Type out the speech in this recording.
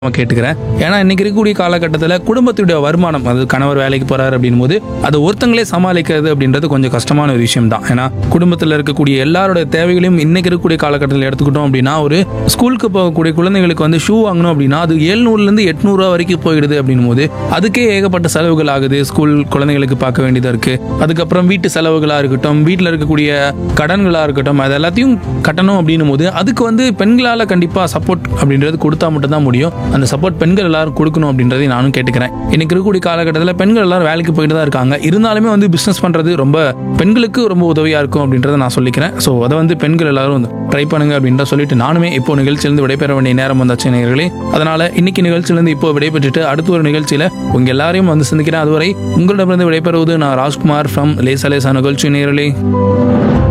நான் கேட்டுக்கிறேன் ஏன்னா இன்னைக்கு இருக்கக்கூடிய காலகட்டத்தில் குடும்பத்துடைய வருமானம் அது கணவர் வேலைக்கு போறாரு அப்படின் போது அது ஒருத்தங்களே சமாளிக்கிறது அப்படின்றது கொஞ்சம் கஷ்டமான ஒரு விஷயம் தான் ஏன்னா குடும்பத்தில் இருக்கக்கூடிய எல்லாரோட தேவைகளையும் இன்னைக்கு இருக்கக்கூடிய காலகட்டத்தில் எடுத்துக்கிட்டோம் அப்படின்னா ஒரு ஸ்கூலுக்கு போகக்கூடிய குழந்தைகளுக்கு வந்து ஷூ வாங்கணும் அப்படின்னா அது எழுநூறுலேருந்து எட்நூறுரூவா வரைக்கும் போயிடுது அப்படின் போது அதுக்கே ஏகப்பட்ட செலவுகள் ஆகுது ஸ்கூல் குழந்தைகளுக்கு பார்க்க வேண்டியதாக இருக்கு அதுக்கப்புறம் வீட்டு செலவுகளாக இருக்கட்டும் வீட்டில் இருக்கக்கூடிய கடன்களாக இருக்கட்டும் அது எல்லாத்தையும் கட்டணும் அப்படின்னும் போது அதுக்கு வந்து பெண்களால் கண்டிப்பாக சப்போர்ட் அப்படின்றது கொடுத்தா மட்டும்தான் முடியும் அந்த சப்போர்ட் பெண்கள் எல்லாரும் கொடுக்கணும் அப்படின்றதை நானும் கேட்டுக்கிறேன் இன்னைக்கு இருக்கக்கூடிய காலகட்டத்தில் பெண்கள் எல்லாரும் வேலைக்கு போயிட்டு தான் இருக்காங்க இருந்தாலுமே வந்து பிஸ்னஸ் பண்ணுறது ரொம்ப பெண்களுக்கு ரொம்ப உதவியாக இருக்கும் அப்படின்றத நான் சொல்லிக்கிறேன் ஸோ அதை வந்து பெண்கள் எல்லாரும் ட்ரை பண்ணுங்க அப்படின்ற சொல்லிட்டு நானுமே இப்போ நிகழ்ச்சியிலிருந்து விடைபெற வேண்டிய நேரம் வந்தாச்சு நேயர்களே அதனால இன்னைக்கு நிகழ்ச்சியிலிருந்து இப்போ விடைபெற்றுட்டு அடுத்த ஒரு நிகழ்ச்சியில் உங்க எல்லாரையும் வந்து சந்திக்கிறேன் அதுவரை உங்களிடமிருந்து விடைபெறுவது நான் ராஜ்குமார் ஃப்ரம் லேசா லேசா நிகழ்ச்சி நேயர்களே